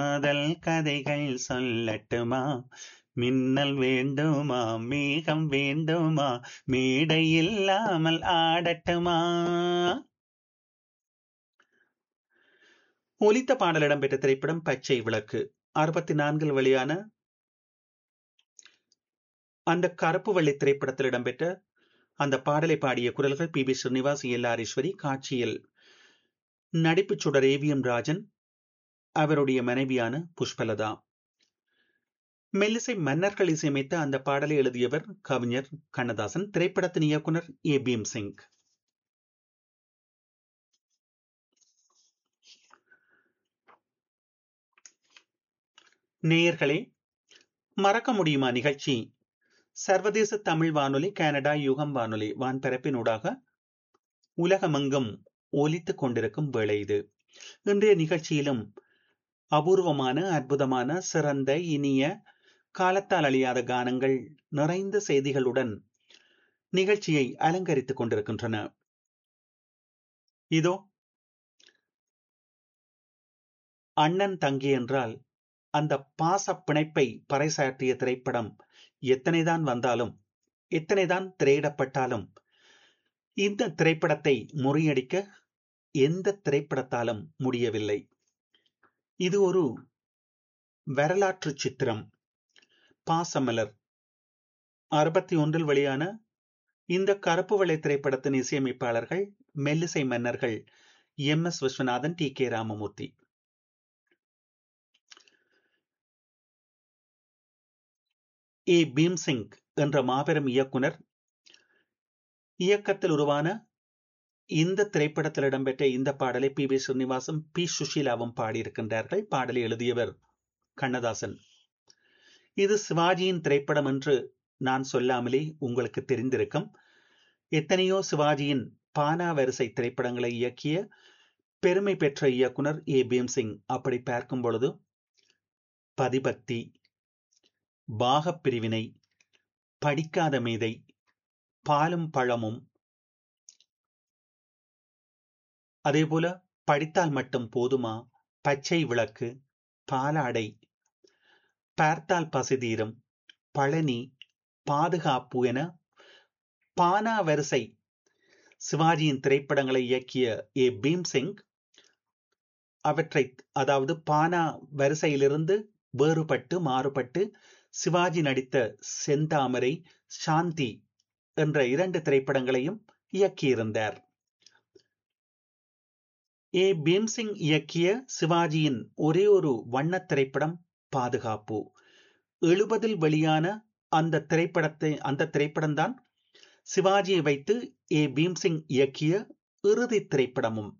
காதல் கதைகள் சொல்லட்டுமா மின்னல் வேண்டுமா மேகம் வேண்டுமா மேடை இல்லாமல் ஆடட்டுமா ஒலித்த பாடல் இடம்பெற்ற திரைப்படம் பச்சை விளக்கு அறுபத்தி நான்கில் வெளியான அந்த கருப்பு வெள்ளை திரைப்படத்தில் இடம்பெற்ற அந்த பாடலை பாடிய குரல்கள் பி பி ஸ்ரீனிவாஸ் எல்லாரீஸ்வரி காட்சியில் நடிப்பு சுடர் ஏவிஎம் ராஜன் அவருடைய மனைவியான புஷ்பலதா மெல்லிசை மன்னர்கள் இசையமைத்த அந்த பாடலை எழுதியவர் கவிஞர் கண்ணதாசன் திரைப்படத்தின் இயக்குனர் ஏ பீம் சிங் நேயர்களே மறக்க முடியுமா நிகழ்ச்சி சர்வதேச தமிழ் வானொலி கனடா யுகம் வானொலி வான்பரப்பினூடாக உலகமெங்கும் ஒலித்துக் கொண்டிருக்கும் வேளை இது இன்றைய நிகழ்ச்சியிலும் அபூர்வமான அற்புதமான சிறந்த இனிய காலத்தால் அழியாத கானங்கள் நிறைந்த செய்திகளுடன் நிகழ்ச்சியை அலங்கரித்துக் கொண்டிருக்கின்றன இதோ அண்ணன் தங்கி என்றால் அந்த பாச பிணைப்பை பறைசாற்றிய திரைப்படம் எத்தனைதான் வந்தாலும் எத்தனைதான் திரையிடப்பட்டாலும் இந்த திரைப்படத்தை முறியடிக்க எந்த திரைப்படத்தாலும் முடியவில்லை இது ஒரு வரலாற்று சித்திரம் பாசமலர் அறுபத்தி ஒன்றில் வெளியான இந்த கருப்பு வெள்ளை திரைப்படத்தின் இசையமைப்பாளர்கள் மெல்லிசை மன்னர்கள் M S Viswanathan T K Ramamoorthy A Bhimsingh என்ற மாபெரும் இயக்குனர் இயக்கத்தில் உருவான இந்த திரைப்படத்தில் இடம்பெற்ற இந்த பாடலை பி வி ஸ்ரீனிவாசும் பி சுஷீலாவும் பாடியிருக்கின்றார்கள் பாடலை எழுதியவர் கண்ணதாசன் இது சிவாஜியின் திரைப்படம் என்று நான் சொல்லாமலே உங்களுக்கு தெரிந்திருக்கும் எத்தனையோ சிவாஜியின் பானா வரிசை திரைப்படங்களை இயக்கிய பெருமை பெற்ற இயக்குனர் ஏ பீம்சிங் அப்படி பார்க்கும் பொழுது பதிபக்தி பாகப் பிரிவினை படிக்காத மேதை பாலும் பழமும் அதேபோல படித்தால் மட்டும் போதுமா பச்சை விளக்கு பாலாடை பார்த்தால் பசிதீரம் பழனி பாதுகாப்பு என பானா வரிசை சிவாஜியின் திரைப்படங்களை இயக்கிய ஏ பீம்சிங் அவற்றை அதாவது பானா வரிசையிலிருந்து வேறுபட்டு மாறுபட்டு சிவாஜி நடித்த செந்தாமரை சாந்தி என்ற இரண்டு திரைப்படங்களையும் இயக்கியிருந்தார் ஏ பீம்சிங் இயக்கிய சிவாஜியின் ஒரே ஒரு வண்ண திரைப்படம் பாதுகாப்பு எழுபதில் வெளியான அந்த திரைப்படத்தை அந்த திரைப்படம்தான் சிவாஜியை வைத்து ஏ பீம்சிங் இயக்கிய இறுதி திரைப்படமும்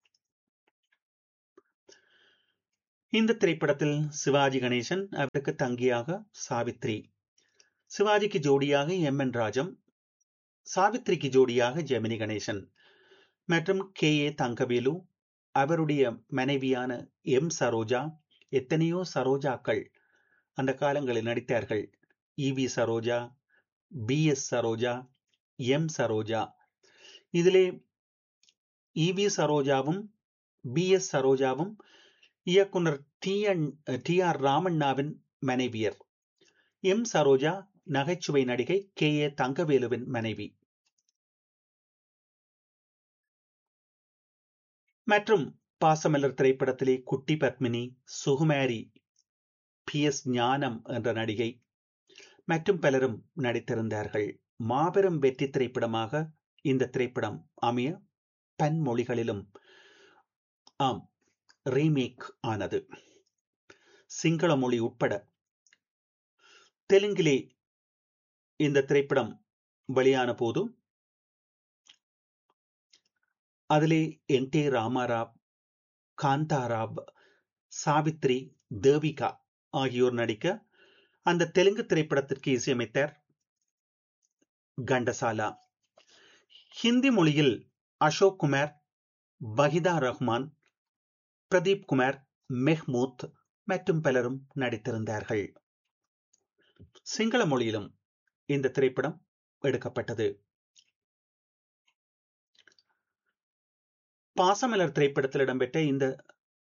இந்த திரைப்படத்தில் சிவாஜி கணேசன் அவருக்கு தங்கியாக சாவித்ரி சிவாஜிக்கு ஜோடியாக எம் என் ராஜம் சாவித்ரிக்கு ஜோடியாக ஜெமினி கணேசன் மற்றும் கே ஏ தங்கவேலு அவருடைய மனைவியான எம் சரோஜா எத்தனையோ சரோஜாக்கள் அந்த காலங்களில் நடித்தார்கள் EV Saroja P S Saroja M Saroja இதிலே இவி சரோஜாவும் பி எஸ் சரோஜாவும் இயக்குனர் டி என் டி ஆர் ராமண்ணாவின் மனைவியர் எம் சரோஜா நகைச்சுவை நடிகை கே ஏ தங்கவேலுவின் மனைவி மற்றும் பாசமலர் திரைப்படத்திலே குட்டி பத்மினி சுகுமாரி பி எஸ் ஞானம் என்ற நடிகை மற்றும் பலரும் நடித்திருந்தார்கள் மாபெரும் வெற்றி திரைப்படமாக இந்த திரைப்படம் அமைய பன்மொழிகளிலும் ஆம் ரீமேக் ஆனது சிங்கள மொழி உட்பட தெலுங்கிலே இந்த திரைப்படம் வெளியான போது அதிலே என் டி ராமாராவ் காந்தாராவ் சாவித்ரி தேவிகா ஆகியோர் நடிக்க அந்த தெலுங்கு திரைப்படத்திற்கு இசையமைத்தார் கண்டசாலா ஹிந்தி மொழியில் அசோக் குமார் வஹிதா ரஹ்மான் பிரதீப் குமார் மெஹ்மூத் மற்றும் பலரும் நடித்திருந்தார்கள் சிங்கள மொழியிலும் இந்த திரைப்படம் எடுக்கப்பட்டது பாசமலர் திரைப்படத்தில் இடம்பெற்ற இந்த